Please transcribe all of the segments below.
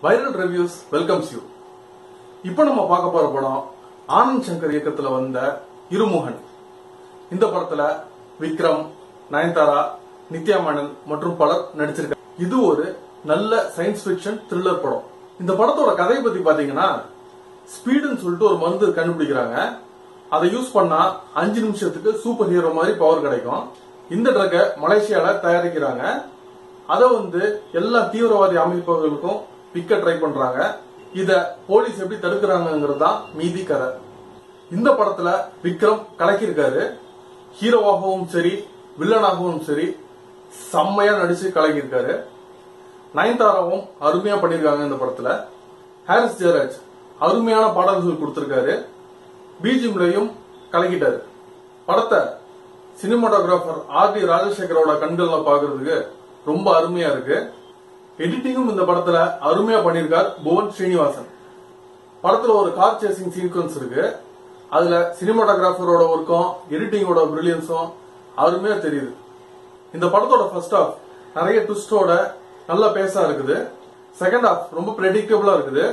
viral reviews welcomes you இப்போ நம்ம பார்க்க போற படம் ஆனந்த் சங்கர் இயக்கத்துல வந்த இருமுகன் இந்த படத்துல விக்ரம் நயன்தாரா நித்யா மேனன் மற்றும் பலர் நடிச்சிருக்காங்க இது ஒரு நல்ல சயின்ஸ் ஃபிக்ஷன் த்ரில்லர் படம் இந்த படத்தோட கதையை பத்தி பாத்தீங்கன்னா ஸ்பீடுன்னு சொல்லிட்டு ஒரு மருந்து கண்டுபிடிக்கிறாங்க அதை யூஸ் பண்ணா அஞ்சு நிமிஷத்துக்கு சூப்பர் ஹீரோ மாதிரி பவர் கிடைக்கும் இந்த ட்ரக்கை மலேசியால தயாரிக்கிறாங்க அதை வந்து எல்லா தீவிரவாதி அமைப்புகளுக்கும் விற்க ட்ரை பண்றாங்க இத போலீஸ் எப்படி தடுக்கிறாங்கிறது தான் மீதி கதை இந்த படத்துல விக்ரம் கலக்கியிருக்காரு ஹீரோவாகவும் சரி வில்லனாகவும் சரி செம்மையா நடிச்சு கலக்கியிருக்காரு நயன்தாராவும் அருமையா பண்ணிருக்காங்க இந்த படத்துல ஹாரிஸ் ஜெயராஜ் அருமையான பாடல்கள் கொடுத்திருக்காரு பிஜிஎம்லையும் கலக்கிட்டாரு படத்தை சினிமாட்டோகிராஃபர் ஆர் டி ராஜசேகரோட கண்கள்ல பாக்குறதுக்கு ரொம்ப அருமையா இருக்கு எடிட்டிங்கும் இந்த படத்துல அருமையா பண்ணிருக்கார் புவன் ஸ்ரீனிவாசன் படத்துல ஒரு கார் சேசிங் சீக்வன்ஸ் இருக்கு அதுல சினிமாட்டோகிராஃபரோட ஒர்க்கும் எடிட்டிங்கோட பிரில்லியன்ஸும் அருமையா தெரியுது இந்த படத்தோட ஃபர்ஸ்ட் ஹாஃப் நிறைய ட்விஸ்டோட நல்ல பேசா இருக்குது செகண்ட் ஹாஃப் ரொம்ப ப்ரெடிக்டபிளா இருக்குது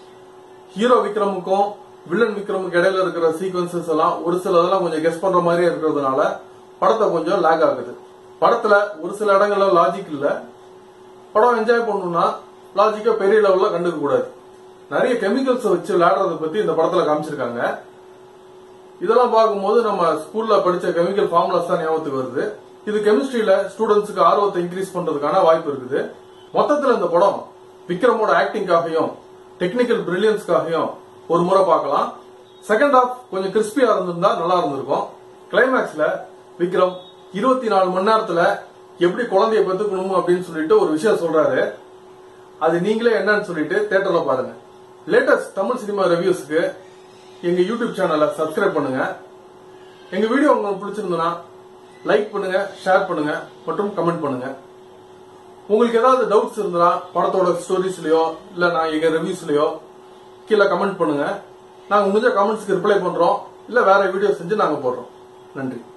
ஹீரோ விக்ரமுக்கும் வில்லன் விக்ரமுக்கு இடையில இருக்கிற சீக்வன்சஸ் எல்லாம் ஒரு சில இதெல்லாம் கொஞ்சம் கெஸ் பண்ற மாதிரியே இருக்கிறதுனால படத்தை கொஞ்சம் லேக் ஆகுது படத்துல ஒரு சில இடங்கள்ல லாஜிக் இல்ல படம் என்ஜாய் பண்ணணும்னா லாஜிக்கா பெரிய லெவல்ல கண்டுக்க கூடாது நிறைய கெமிக்கல்ஸ் வச்சு விளையாடுறத பத்தி இந்த படத்துல காமிச்சிருக்காங்க இதெல்லாம் பார்க்கும்போது நம்ம ஸ்கூல்ல படிச்ச கெமிக்கல் ஃபார்முலாஸ் தான் ஞாபகத்துக்கு வருது இது கெமிஸ்ட்ரியில ஸ்டூடெண்ட்ஸுக்கு ஆர்வத்தை இன்க்ரீஸ் பண்றதுக்கான வாய்ப்பு இருக்குது மொத்தத்துல இந்த படம் விக்ரமோட ஆக்டிங்காகவும் டெக்னிக்கல் பிரில்லியன்ஸ்க்காகவும் ஒரு முறை பார்க்கலாம் செகண்ட் ஹாஃப் கொஞ்சம் கிறிஸ்பியா இருந்திருந்தா நல்லா இருந்திருக்கும் கிளைமேக்ஸ்ல விக்ரம் இருபத்தி நாலு மணி நேரத்துல எப்படி குழந்தைய பெத்துக்கணும் அப்படின்னு சொல்லிட்டு ஒரு விஷயம் சொல்றாரு அது நீங்களே என்னன்னு சொல்லிட்டு தியேட்டர்ல பாருங்க லேட்டஸ்ட் தமிழ் சினிமா ரிவ்யூஸ்க்கு எங்க யூடியூப் சேனலை சப்ஸ்கிரைப் பண்ணுங்க எங்க வீடியோ உங்களுக்கு பிடிச்சிருந்ததுன்னா லைக் பண்ணுங்க ஷேர் பண்ணுங்க மற்றும் கமெண்ட் பண்ணுங்க உங்களுக்கு ஏதாவது டவுட்ஸ் இருந்தா படத்தோட ஸ்டோரிஸ்லயோ இல்ல நான் எங்க ரிவ்யூஸ்லயோ கீழே கமெண்ட் பண்ணுங்க நாங்க முடிஞ்ச கமெண்ட்ஸ்க்கு ரிப்ளை பண்றோம் இல்ல வேற வீடியோ செஞ்சு நாங்க போடுறோம் நன்றி